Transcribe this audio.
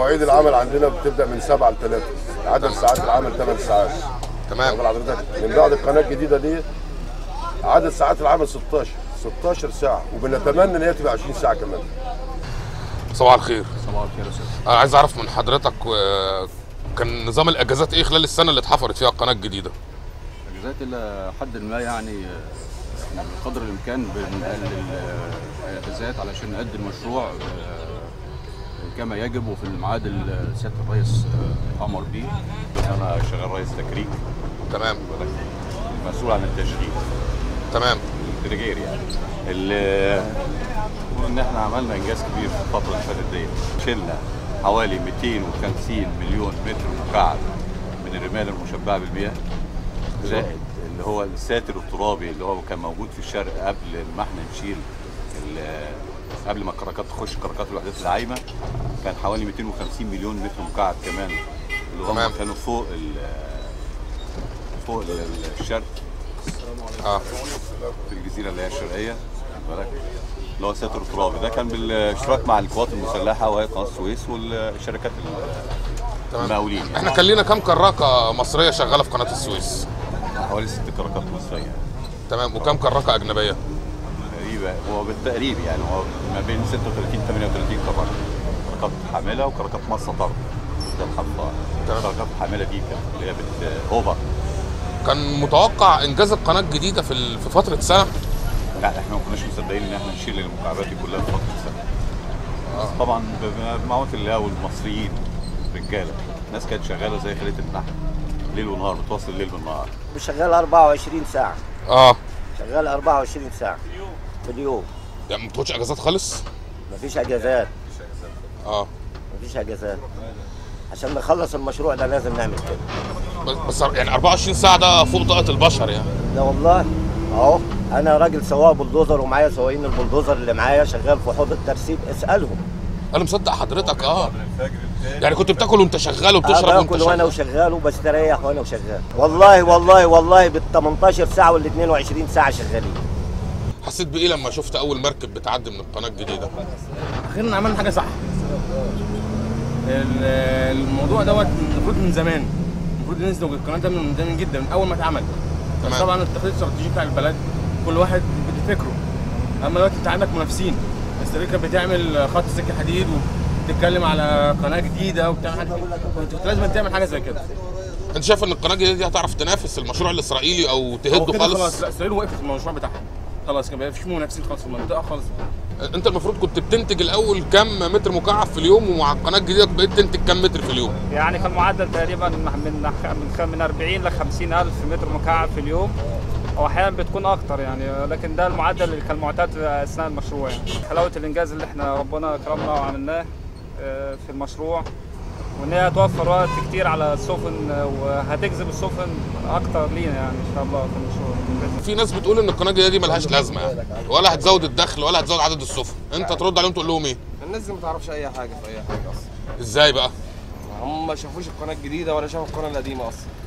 مواعيد العمل عندنا بتبدا من 7 ل 3 عدد ساعات العمل 8 ساعات تمام واخد حضرتك من بعد القناه الجديده دي عدد ساعات العمل 16 16 ساعه وبنتمنى ان هي تبقى 20 ساعه كمان صباح الخير صباح الخير يا استاذ انا عايز اعرف من حضرتك آه، كان نظام الاجازات ايه خلال السنه اللي اتحفرت فيها القناه الجديده اجازات الى حد ما يعني آه، بقدر الامكان بنقلل آه، الاجازات علشان نأدي المشروع آه، كما يجب وفي الميعاد اللي سياده الرئيس آه، امر به انا شغال رئيس تكريك تمام مسؤول عن التشغيل تمام الدرجير يعني اللي نقول ان احنا عملنا انجاز كبير في الفتره اللي فاتت دي شلنا حوالي 250 مليون متر مكعب من الرمال المشبعه بالمياه زائد اللي هو الساتر الترابي اللي هو كان موجود في الشرق قبل ما احنا نشيل ال- قبل ما الكراكات تخش كراكات الوحدات العايمه كان حوالي 250 مليون متر مكعب كمان اللي هم تمام. كانوا فوق ال- فوق ال- الشرق اه في الجزيره اللي هي الشرقيه واخد بالك اللي هو ساتر الترابي ده كان بالاشتراك مع القوات المسلحه وهيئه قناه السويس والشركات تمام المقاولين يعني احنا كان لينا كام كراكه مصريه شغاله في قناه السويس حوالي ست كراكات مصريه تمام وكام كراكه اجنبيه تقريبا هو بالتقريب يعني هو ما بين 36 38 كراكه كراكات حامله وكراكات مصه طرد ده الحفار تمام. الكراكات الحامله دي كانت اللي هي بت اوفر كان متوقع انجاز القناه الجديده في ال- في فتره سنه لا احنا ما كناش مصدقين ان احنا نشيل المكعبات دي كلها في فتره سنه بس طبعا بمعونه الله والمصريين رجاله ناس كانت شغاله زي خليه النحل ليل ونهار بتواصل الليل بالنهار شغال 24 ساعة اه شغال 24 ساعة في اليوم يعني ما بتاخدش اجازات خالص مفيش اجازات اه مفيش اجازات عشان نخلص المشروع ده لازم نعمل كده بس بس يعني 24 ساعه ده فوق طاقه البشر يعني لا والله اهو انا راجل سواق بلدوزر ومعايا سواقين البلدوزر اللي معايا شغال في حوض الترسيب اسالهم انا مصدق حضرتك اه يعني كنت بتاكل وانت شغال أنا وبتشرب وانت باكل وانا شغال وشغال وبستريح وانا وشغال والله والله والله بال 18 ساعة وال 22 ساعة شغالين حسيت بايه لما شفت اول مركب بتعدي من القناه الجديده اخيرا عملنا حاجه صح ال- الموضوع دوت المفروض من زمان المفروض نسلك القناه ده من زمان جدا من اول ما اتعمل بس تمام. طبعا التخطيط الاستراتيجي بتاع البلد كل واحد بفكره اما دلوقتي انت عندك منافسين الشركه بتعمل خط سكه حديد وبتتكلم على قناه جديده وبتعمل حاجه انت كنت لازم تعمل حاجه زي كده انت شايف ان القناه الجديده دي هتعرف تنافس المشروع الاسرائيلي او هو تهده كده خالص خلاص لا اسرائيل وقفت المشروع بتاعها خلاص كده مفيش منافسين خالص في المنطقه خالص انت المفروض كنت بتنتج الاول كام متر مكعب في اليوم ومع القناه الجديده بقيت تنتج كام متر في اليوم يعني كان معدل تقريبا من من من من 40 ل 50 الف متر مكعب في اليوم او احيانا بتكون اكتر يعني لكن ده المعدل اللي كان معتاد اثناء المشروع يعني حلاوه الانجاز اللي احنا ربنا كرمنا وعملناه آه، في المشروع وان هي هتوفر وقت كتير على السفن آه، وهتجذب السفن اكتر لينا يعني ان شاء الله في المشروع في ناس بتقول ان القناه الجديده دي ملهاش لازمه يعني ولا هتزود الدخل ولا هتزود عدد السفن انت ترد عليهم تقول لهم ايه الناس دي ما تعرفش اي حاجه في اي حاجه اصلا ازاي بقى هم ما شافوش القناه الجديده ولا شافوا القناه القديمه اصلا